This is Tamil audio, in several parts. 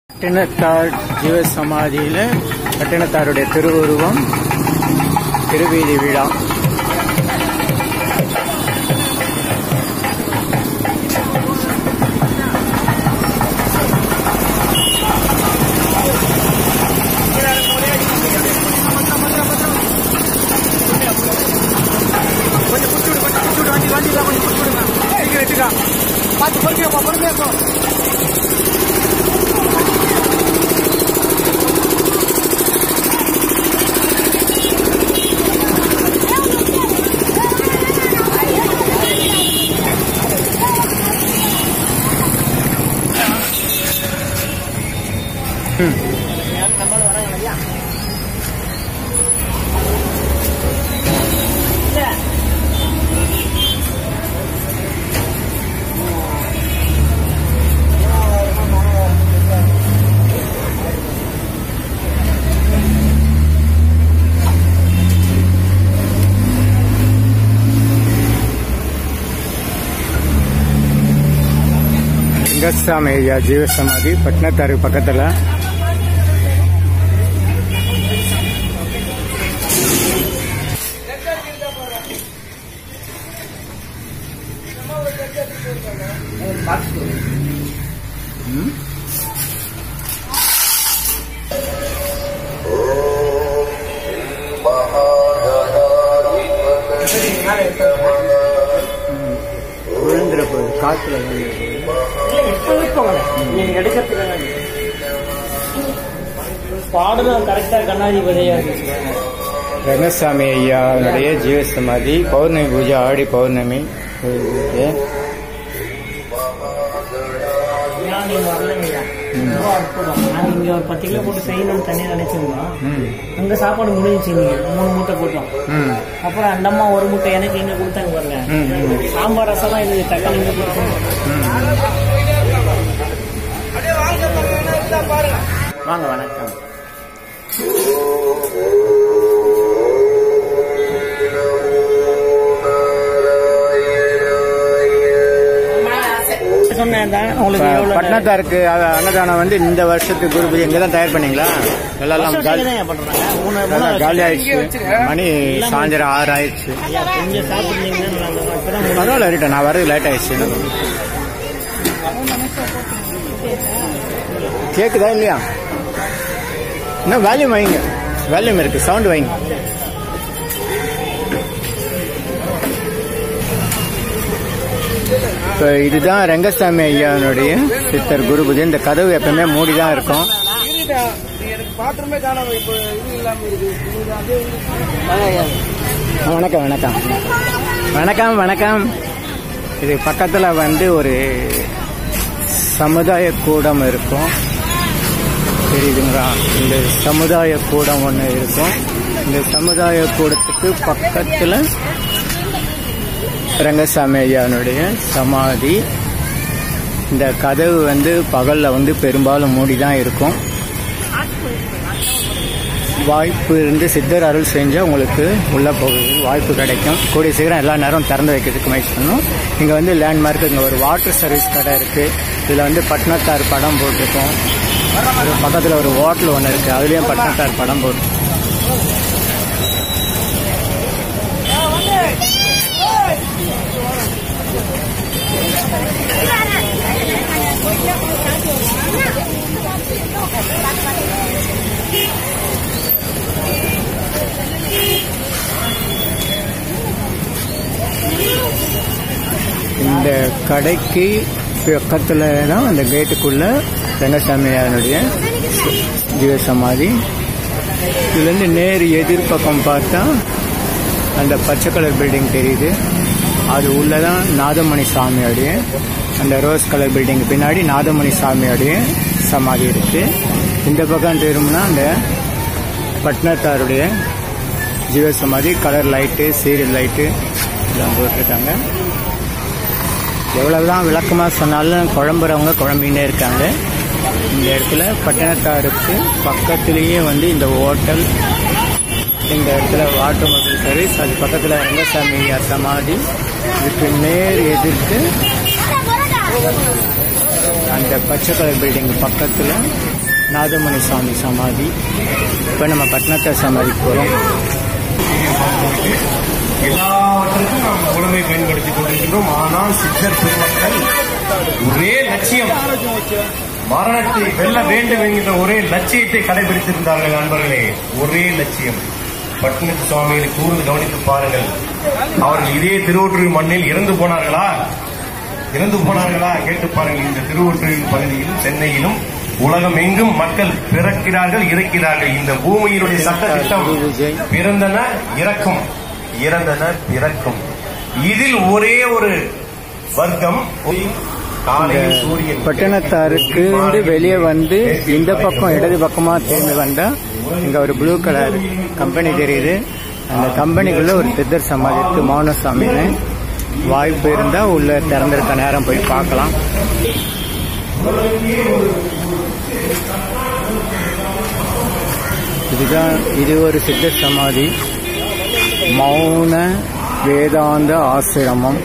பட்டினத்தார் ஜீவ சமாதியில பட்டினத்தாருடைய திருவுருவம் திருவீதி விழா கொஞ்சம் புடிச்சு விடு கொஞ்சம் புடிச்சு விடு வண்டி வண்டி தான் கொஞ்சம் புடிச்சு விடுங்க சீக்கிரம் எடுத்துக்கா பார்த்து பொறுமையா போ பொறுமையா போ லிங்கசாமி ஐயா ஜீவ சமாதி பட்டினத்தாரு பக்கத்துல ம்? விழுந்துற போகுது காத்துல விழுந்துற போகுது. நீங்க எடுக்கிறதுக்கு பாடலும் கரெக்டா கண்ணாடி விதையா இருந்துச்சு ரங்கசாமி ஐயாவுடைய ஜீவ சமாதி பௌர்ணமி பூஜை ஆடி பௌர்ணமி பூஜை. ஏன் நீங்க வரலைங்கய்யா ரொம்ப அற்புதம் நாங்க இங்க ஒரு பத்து கிலோ போட்டு செய்யணும்னு தனியா நினைச்சிருந்தோம் ம் அங்க சாப்பாடு முடிஞ்சுச்சு நீங்க மூணு மூட்டை போட்டோம் ம் அப்புறம் அந்த அம்மா ஒரு மூட்டை எனக்கு இங்க கொடுத்தாங்க பாருங்க ம், ம். சாம்பார் ரசம் இது தக்காளி இங்க கொடுத்தாங்க வாங்க வணக்கம் சொன்னேன் தான் உங்களுக்கு இப்ப எவ்வளவு பட்னத்தாருக்கு அ- அன்னதானம் வந்து இந்த வருஷத்துக்கு குரு பூஜை இங்க தான் தயார் பண்ணீங்களா எல்லாம் வருஷம் காலி தான் பண்றாங்க மூணு மூணு எல்லாம் காலி ஆயிடுச்சு வச்சிருங்க. மணி சாயந்தரம் ஆறு ஆயிடுச்சு ஐயா, கொஞ்சம் சாப்பிட்டீங்கன்னா நல்லா இருக்கும். இப்பதான் மூணு பரவாயில்ல இருக்கட்டும் நான் வரது லேட் ஆயிடுச்சு என்ன பண்றது? கேக்குதா இல்லையா இன்னும் வேல்யூம் வைங்க வேல்யூம் இருக்கு சவுண்ட் வைங்க இப்போ இதுதான் ரங்கசாமி ஐயானுடைய சித்தர் குருபூஜை இந்த கதவு எப்பவுமே மூடி தான் இருக்கும் இருடா, நீ எனக்கு பாத்ரூமே காணாம இப்போ இது இல்லாம இருக்கு இது அப்படியே வணக்கம் வணக்கம் வணக்கம் வணக்கம் இது பக்கத்துல வந்து ஒரு சமுதாய கூடம் இருக்கும் தெரியுதுங்களா இந்த சமுதாய கூடம் ஒன்று இருக்கும் இந்த சமுதாய கூடத்துக்கு பக்கத்துல ரங்கசாமி ஐயானுடைய சமாதி இந்த கதவு வந்து பகல்ல வந்து பெரும்பாலும் மூடி தான் இருக்கும் வாய்ப்பு இருந்து சித்தர் அருள் செஞ்சா உங்களுக்கு உள்ள போகுது வாய்ப்பு கிடைக்கும் கூடிய சீக்கிரம் எல்லா நேரம் திறந்து வைக்கிறதுக்கு முயற்சி பண்ணும் இங்க வந்து லேண்ட்மார்க் இங்க ஒரு வாட்டர் சர்வீஸ் கடை இருக்கு இதுல வந்து பட்னத்தார் படம் போட்டிருக்கோம் அது பக்கத்துல ஒரு ஹோட்டல் ஒன்று இருக்கு அதுலயும் பட்னத்தார் படம் போட்டு இந்த கடைக்கு பக்கத்துல தான் அந்த கேட்டுக்குள்ள ரங்கசாமியாருடைய ஜீவ சமாதி இதுலேருந்து நேர் எதிர்பக்கம் பார்த்தா அந்த பச்சை கலர் பில்டிங் தெரியுது அது உள்ளதான் நாதமணி சாமியோடைய அந்த ரோஸ் கலர் பில்டிங் பின்னாடி நாதமணி சாமியோடைய சமாதி இருக்கு இந்த பக்கம் திரும்பினா அந்த பட்னத்தாருடைய ஜீவ சமாதி கலர் லைட்டு சீரியல் லைட்டு இதெல்லாம் போட்டிருக்காங்க எவ்வளவுதான் விளக்கமா சொன்னாலும் குழம்புறவங்க குழம்பினே இருக்காங்க இந்த இடத்துல பட்டணத்தாருக்கு பக்கத்திலேயே வந்து இந்த ஹோட்டல் இந்த இடத்துல வாட்டர் மொபைல் சர்வீஸ் அது பக்கத்துல ரங்கசாமி ஐயா சமாதி இதுக்கு நேர் எதிர்த்து அந்த பச்சை கலர் பில்டிங் பக்கத்துல நாதமணி சுவாமி சமாதி இப்போ நம்ம பட்னத்தார் சமாதிக்கு போகிறோம் எல்லாவற்றுக்கும் நாம் புலமை பயன்படுத்திக் கொண்டிருக்கின்றோம் ஆனால் சித்தர் பெருமக்கள் ஒரே லட்சியம் மரணத்தை வெல்ல வேண்டும் என்கின்ற ஒரே லட்சியத்தை கடைபிடித்திருந்தார்கள் நண்பர்களே ஒரே லட்சியம் பட்டினத்து சுவாமிகளை கூர்ந்து கவனித்து பாருங்கள் அவர்கள் இதே திருவொற்றியூர் மண்ணில் இறந்து போனார்களா இறந்து போனார்களா கேட்டு பாருங்கள் இந்த திருவொற்றியூர் பகுதியிலும் சென்னையிலும் உலகம் எங்கும் மக்கள் பிறக்கிறார்கள் இறக்கிறார்கள் இந்த பூமியினுடைய சட்ட திட்டம் பிறந்தன இறக்கும் இறந்தன பிறக்கும் இதில் ஒரே ஒரு வர்க்கம் காலையில் சூரியன் பட்டணத்தாருக்கு இருந்து வெளியே வந்து இந்த பக்கம் இடது பக்கமா திரும்பி வந்தா இங்க ஒரு ப்ளூ கலர் கம்பெனி தெரியுது அந்த கம்பெனிக்குள்ள ஒரு சித்தர் சமாதி இருக்கு மௌனசாமின்னு வாய்ப்பு இருந்தா உள்ள திறந்திருக்க நேரம் போய் பார்க்கலாம் இதுதான் இது ஒரு சித்தர் சமாதி மௌன வேதாந்த ஆசிரமம்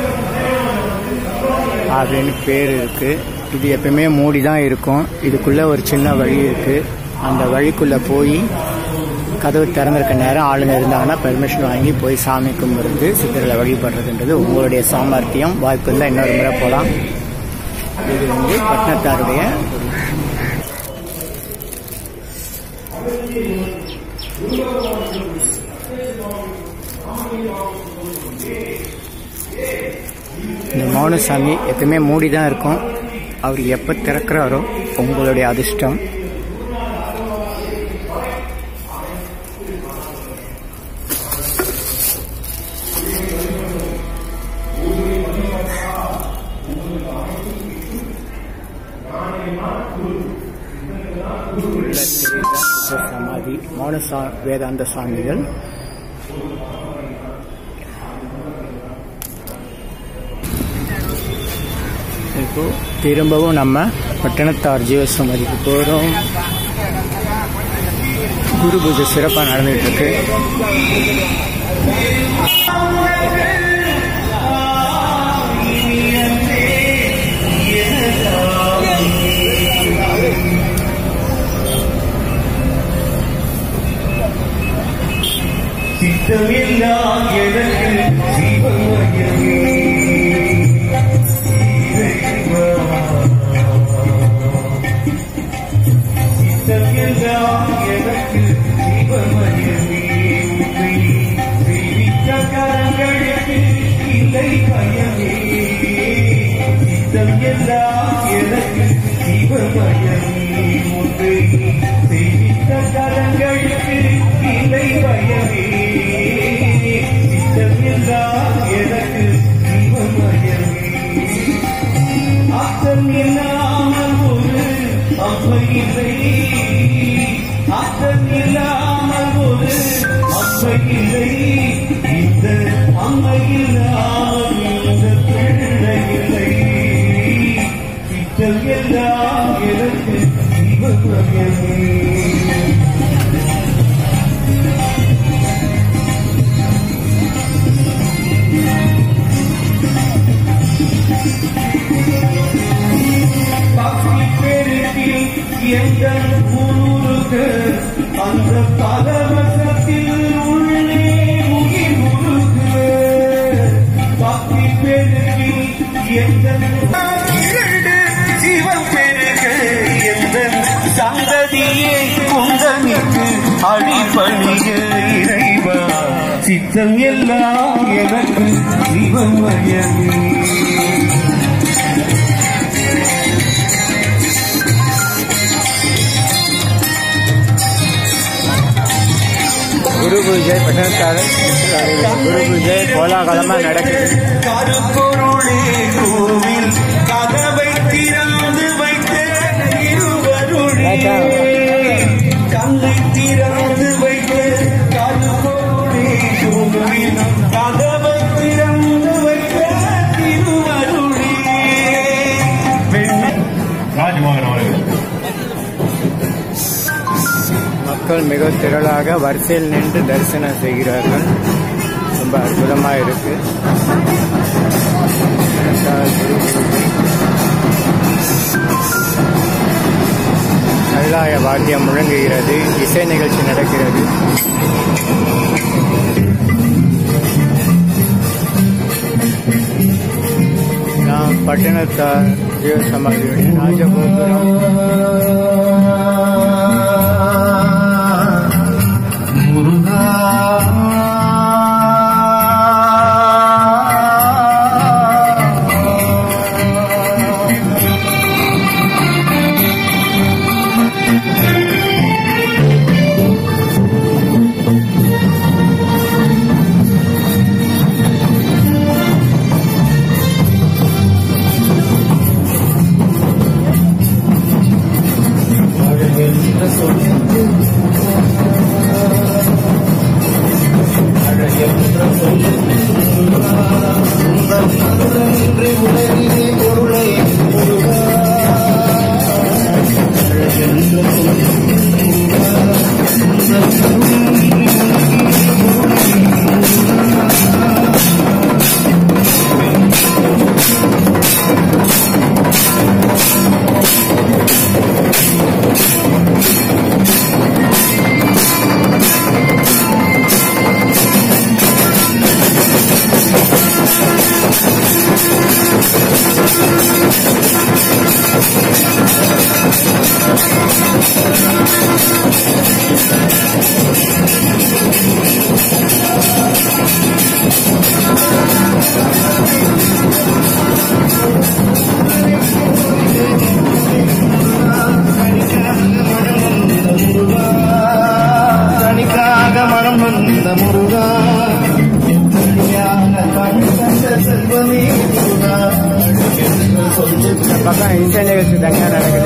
அப்படின்னு பேர் இருக்கு இது எப்பயுமே மூடி தான் இருக்கும் இதுக்குள்ள ஒரு சின்ன வழி இருக்கு அந்த வழிக்குள்ள போய் கதவு திறந்திருக்க நேரம் ஆளுங்க இருந்தாங்கன்னா பெர்மிஷன் வாங்கி போய் சாமி கும்பிடுறது சித்தர்களை வழிபடுறதுன்றது உங்களுடைய சாமர்த்தியம் வாய்ப்பு இருந்தால் இன்னொரு முறை போகலாம் இது வந்து பட்னத்தாருடைய இந்த மௌனசாமி எப்பயுமே மூடி தான் இருக்கும் அவர் எப்போ திறக்கிறாரோ உங்களுடைய அதிர்ஷ்டம் சமாதி மௌன சா- வேதாந்த சுவாமிகள் இப்போ திரும்பவும் நம்ம பட்டணத்தார் ஜீவசமாதிக்கு போகிறோம் குரு பூஜை சிறப்பாக நடந்துட்டு இருக்கு சித்தமெல்லாம் எனக்கு ஜீவமயமே இறைவா. சித்தமெல்லாம் எனக்கு ஜீவமயமே உன்னை சேவித்த கரங்களுக்கு இல்லை பயமே சித்தம் எல்லாம் எனக்கு ஜீவமயமே உன்னை சேவித்த கரங்களுக்கு இல்லை பயமே சித்தம் எல்லாம் எனக்கு ஜீவமயமே அத்தம் இல்லாமல் ஒரு அம்மை இல்லை அத்தம் இல்லாமல் ஒரு அம்மை இல்லை இந்த அம்மை இல்லாமல் இந்த பிள்ளை இல்லை சித்தம் எல்லாம் எனக்கு ஜீவமயமே பக்தி பெருகி எந்த ஊருக்கு அந்த பரவசத்தில் உள்ளே உயிர் உருகு பக்தி பெருகி எந்த இரண்டு ஜீவன் பெருக எந்த சந்ததியே குந்தமிக்கு அடிபணிய இறைவா சித்தம் எல்லாம் எனக்கு ஜீவன் மயமே குரு பூஜை பட்டணத்தார் குரு பூஜை கோலாகலமாக நடக்குது கருப்பொருளே கோவில் கதவை திறந்து வைத்த இருவருளே கண்ணை திறந்து வைத்த கருப்பொருளே கோவில் கதவை திறந்து வைத்த திருவருளே ராஜ்மோகன் அவர்கள் மக்கள் மிக திரளாக வரிசையில் நின்று தரிசனம் செய்கிறார்கள் ரொம்ப அற்புதமாக இருக்கு குரு பூஜை. நல்ல கைலாய வாத்தியம் முழங்குகிறது இசை நிகழ்ச்சி நடக்கிறது நாம் பட்டணத்தார் ஜீவ சமாதியுடைய ராஜகோபுரம் தனிக்காக மனம் வந்த முருகா தனியாக கண் கண்ட செல்வமே முருகா இந்த பக்கம் இசை நிகழ்ச்சி தனியாக நடக்குது